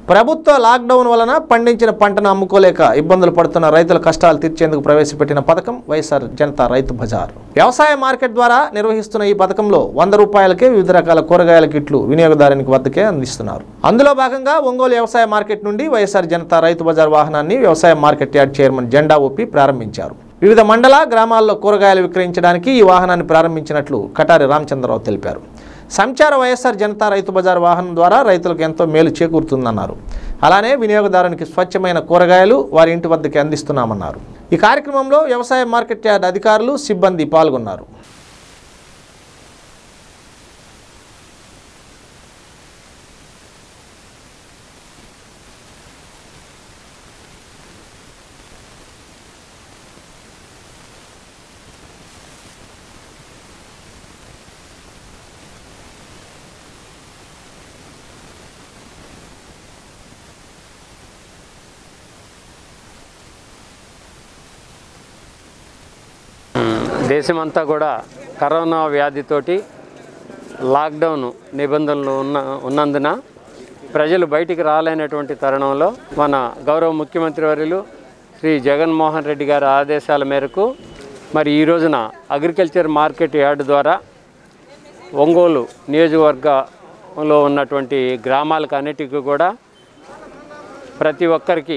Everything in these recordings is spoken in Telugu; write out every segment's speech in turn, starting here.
ప్రభుత్వ లాక్డౌన్ వలన పండించిన పంటను అమ్ముకోలేక ఇబ్బందులు పడుతున్న రైతుల కష్టాలు తీర్చేందుకు ప్రవేశపెట్టిన పథకం వైఎస్ఆర్ జనతా రైతు బజార్ వ్యవసాయ మార్కెట్ ద్వారా నిర్వహిస్తున్న ఈ పథకంలో వంద రూపాయలకే వివిధ రకాల కూరగాయల కిట్లు వినియోగదారునికి వద్దకే అందిస్తున్నారు అందులో భాగంగా ఒంగోలు వ్యవసాయ మార్కెట్ నుండి వైఎస్ఆర్ జనతా రైతు బజార్ వాహనాన్ని వ్యవసాయ మార్కెట్ యార్డ్ చైర్మన్ జెండా ఊపి ప్రారంభించారు వివిధ మండల గ్రామాల్లో కూరగాయలు విక్రయించడానికి ఈ వాహనాన్ని ప్రారంభించినట్లు కటారి రామచంద్రరావు తెలిపారు సంచార వైఎస్ఆర్ జనతా రైతు బజార్ వాహనం ద్వారా రైతులకు ఎంతో మేలు చేకూరుతుందన్నారు అలానే వినియోగదారునికి స్వచ్ఛమైన కూరగాయలు వారి ఇంటి వద్దకి అందిస్తున్నామన్నారు ఈ కార్యక్రమంలో వ్యవసాయ మార్కెట్ యార్డ్ అధికారులు సిబ్బంది పాల్గొన్నారు దేశమంతా కూడా కరోనా వ్యాధితోటి లాక్డౌన్ నిబంధనలు ఉన్న ఉన్నందున ప్రజలు బయటికి రాలేనటువంటి తరుణంలో మన గౌరవ ముఖ్యమంత్రి వర్యులు శ్రీ జగన్మోహన్ రెడ్డి గారి ఆదేశాల మేరకు మరి ఈ రోజున అగ్రికల్చర్ మార్కెట్ యార్డ్ ద్వారా ఒంగోలు నియోజకవర్గంలో ఉన్నటువంటి గ్రామాలకు అన్నిటికీ కూడా ప్రతి ఒక్కరికి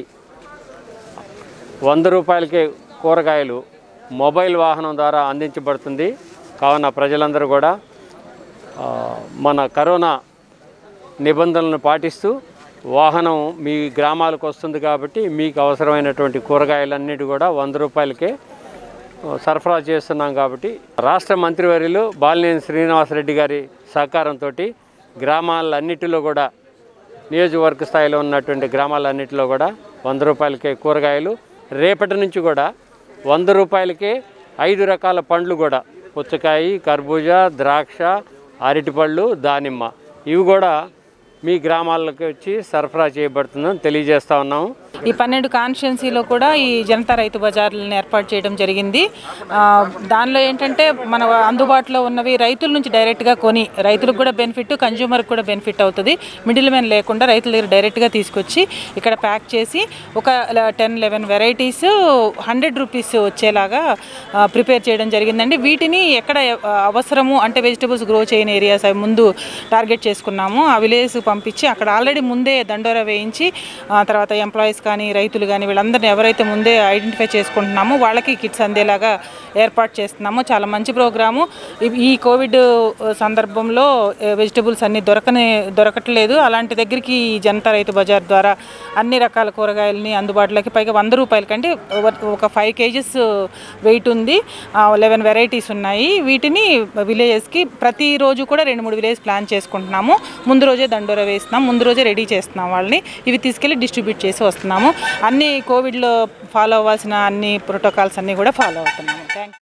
వంద రూపాయలకే కూరగాయలు మొబైల్ వాహనం ద్వారా అందించబడుతుంది కావున ప్రజలందరూ కూడా ఆ, మన కరోనా నిబంధనలను పాటిస్తూ వాహనం మీ గ్రామాలకు వస్తుంది కాబట్టి మీకు అవసరమైనటువంటి కూరగాయలన్నిటి కూడా వంద రూపాయలకే ఆ, సరఫరా చేస్తున్నాం కాబట్టి రాష్ట్ర మంత్రివర్యులు బాలినేని శ్రీనివాసరెడ్డి గారి సహకారంతో గ్రామాలన్నిటిలో కూడా నియోజకవర్గ స్థాయిలో ఉన్నటువంటి గ్రామాలన్నిటిలో కూడా వంద రూపాయలకే కూరగాయలు రేపటి నుంచి కూడా వంద రూపాయలకే ఐదు రకాల పండ్లు కూడా పుచ్చకాయ కర్బూజా ద్రాక్ష అరటిపళ్ళు దానిమ్మ ఇవి కూడా మీ గ్రామాలకు వచ్చి సరఫరా చేయబడుతుందని తెలియజేస్తా ఉన్నాము ఈ పన్నెండు కాన్స్టిట్యున్సీలో కూడా ఈ జనతా రైతు బజార్లను ఏర్పాటు చేయడం జరిగింది ఆ, దానిలో ఏంటంటే మన అందుబాటులో ఉన్నవి రైతుల నుంచి డైరెక్ట్గా కొని రైతులకు కూడా బెనిఫిట్ కన్జ్యూమర్కి కూడా బెనిఫిట్ అవుతుంది మిడిల్ మ్యాన్ లేకుండా రైతుల దగ్గర డైరెక్ట్గా తీసుకొచ్చి ఇక్కడ ప్యాక్ చేసి ఒక ten eleven varieties hundred rupees వచ్చేలాగా ప్రిపేర్ చేయడం జరిగిందండి వీటిని ఎక్కడ ఆ, అవసరము అంటే వెజిటబుల్స్ గ్రో చేయని ఏరియాస్ అవి ముందు టార్గెట్ చేసుకున్నాము ఆ విలేజ్ పంపించి అక్కడ ఆల్రెడీ ముందే దండోరా వేయించి ఆ, తర్వాత ఎంప్లాయీస్ కానీ రైతులు కానీ వీళ్ళందరినీ ఎవరైతే ముందే ఐడెంటిఫై చేసుకుంటున్నామో వాళ్ళకి కిట్స్ అందేలాగా ఏర్పాటు చేస్తున్నాము చాలా మంచి ప్రోగ్రాము ఈ- ఈ కోవిడ్ సందర్భంలో వెజిటబుల్స్ అన్ని దొరకని దొరకట్లేదు అలాంటి దగ్గరికి ఈ జనతా రైతు బజార్ ద్వారా అన్ని రకాల కూరగాయలని అందుబాటులోకి పైగా వంద రూపాయల కంటే ఒక ఫైవ్ కేజెస్ వెయిట్ ఉంది లెవెన్ వెరైటీస్ ఉన్నాయి వీటిని విలేజెస్కి ప్రతిరోజు కూడా రెండు మూడు విలేజ్ ప్లాన్ చేసుకుంటున్నాము ముందు రోజే దండోరా వేస్తున్నాం ముందు రోజే రెడీ చేస్తున్నాం వాళ్ళని ఇవి తీసుకెళ్ళి డిస్ట్రిబ్యూట్ చేసి వస్తున్నాము అన్ని కోవిడ్లో ఫాలో అవ్వాల్సిన అన్ని ప్రోటోకాల్స్ అన్నీ కూడా ఫాలో అవుతున్నాము థ్యాంక్